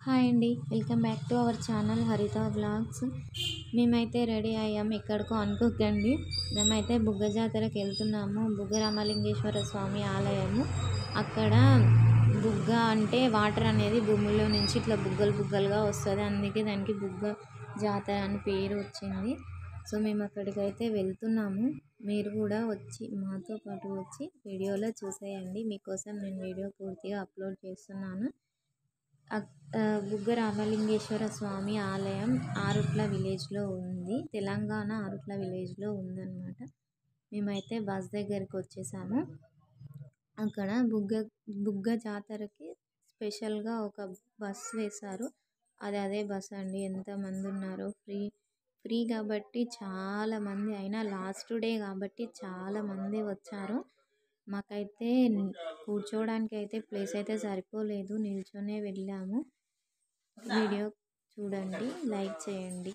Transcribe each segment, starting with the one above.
hi అండి welcome back to our channel Haritha blogs మేమైతే ready అయ్యాము ఎక్కడికో అనుకోకండి మేమైతే బుగ్గ జాతరకి వెళ్తున్నాము బుగ్గ రామలింగేశ్వర స్వామి ఆలయము అక్కడ బుగ్గ అంటే వాటర్ అనేది భూముల్లో నుంచి ఇట్లా బుగ్గలు బుగ్గలుగా వస్తుంది అందుకే దానికి బుగ్గ జాతర అని పేరు వచ్చింది సో మేము అక్కడికి అయితే వెళ్తున్నాము మీరు కూడా వచ్చి మాతో పాటు వచ్చి వీడియోలో చూసేయండి మీకోసం నేను వీడియో పూర్తిగా అప్లోడ్ చేస్తున్నాను అక్- ఆ, బుగ్గ రామలింగేశ్వర స్వామి ఆలయం ఆరుట్ల విలేజ్లో ఉంది తెలంగాణ ఆరుట్ల విలేజ్లో ఉందన్నమాట మేమైతే బస్ దగ్గరికి వచ్చేసాము అక్కడ బుగ్గ బుగ్గ జాతరకి స్పెషల్గా ఒక బస్ వేశారు అది అదే బస్ అండి ఎంతమంది ఉన్నారో ఫ్రీ ఫ్రీ కాబట్టి చాలా మంది అయినా లాస్ట్ డే కాబట్టి చాలా మంది వచ్చారు మాకైతే కూర్చోవడానికి అయితే ప్లేస్ అయితే సరిపోలేదు నిల్చొనే వెళ్ళాము వీడియో చూడండి లైక్ చేయండి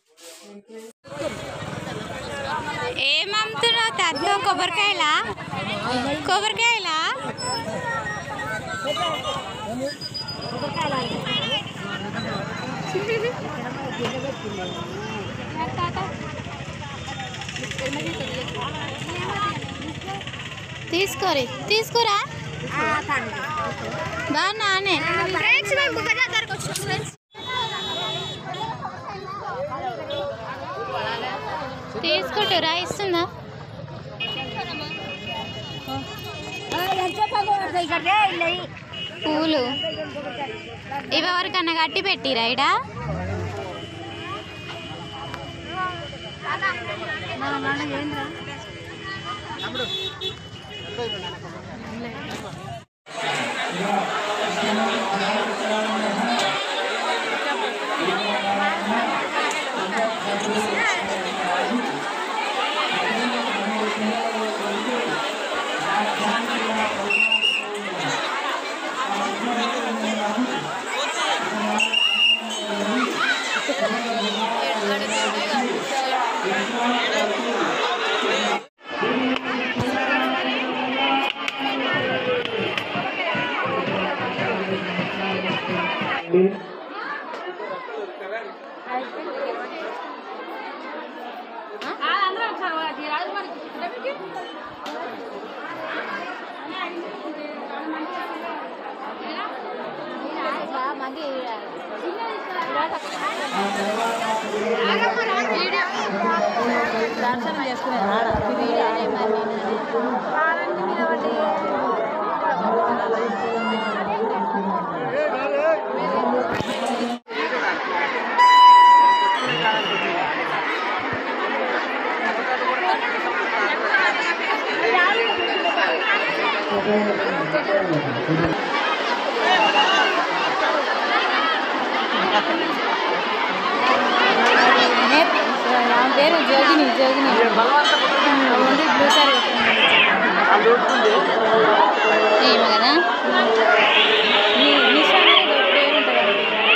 ఏం అమ్ముతున్నావు తద్దు కొబ్బరికాయలా కొబ్బరికాయలా తీసుకోరి తీసుకురా బాగున్నానే ఫ్రెండ్స్ మేము బుగ్గ జాతరకు వచ్చాం ఫ్రెండ్స్ తీసుకుంటారా ఇస్తుందా పూలు ఇవి ఎవరికన్నా కట్టి పెట్టిరా ఇడా పేరు జోగిని జోగిని ఓన్లీ బ్లూ సారీ ఏమో కదా నీ నిషా పేరు ఉంటుంది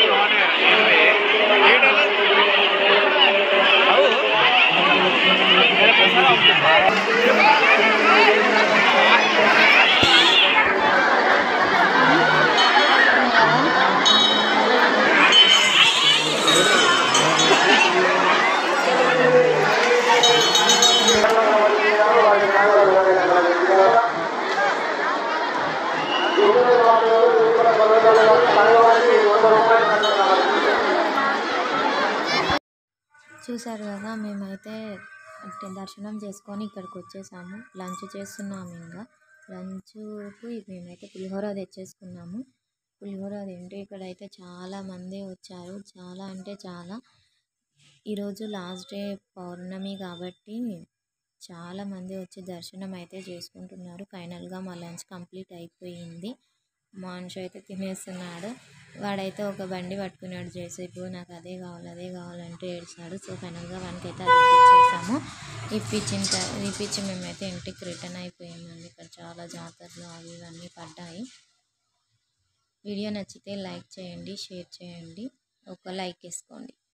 చూసారు కదా మేమైతే అంటే దర్శనం చేసుకొని ఇక్కడికి వచ్చేసాము లంచ్ చేస్తున్నాము ఇంకా లంచ్కి మేమైతే పులిహోర తెచ్చేసుకున్నాము పులిహోర తింటే ఇక్కడైతే చాలా మంది వచ్చారు చాలా అంటే చాలా ఈరోజు లాస్ట్ డే పౌర్ణమి కాబట్టి చాలా మంది వచ్చి దర్శనం అయితే చేసుకుంటున్నారు ఫైనల్గా మా లంచ్ కంప్లీట్ అయిపోయింది మనిషి అయితే తినేస్తున్నాడు వాడైతే ఒక బండి పట్టుకున్నాడు జేసీపీ నాకు అదే కావాలి అదే కావాలంటే ఏడ్చాడు సో ఫైనల్గా వానికి అయితే అది ఇప్పించేసాము ఇప్పించిన త- ఇప్పించి మేమైతే ఇంటికి రిటర్న్ అయిపోయామండి ఇక్కడ చాలా జాతరలు అవి ఇవన్నీ పడ్డాయి వీడియో నచ్చితే లైక్ చేయండి షేర్ చేయండి ఒక లైక్ వేసుకోండి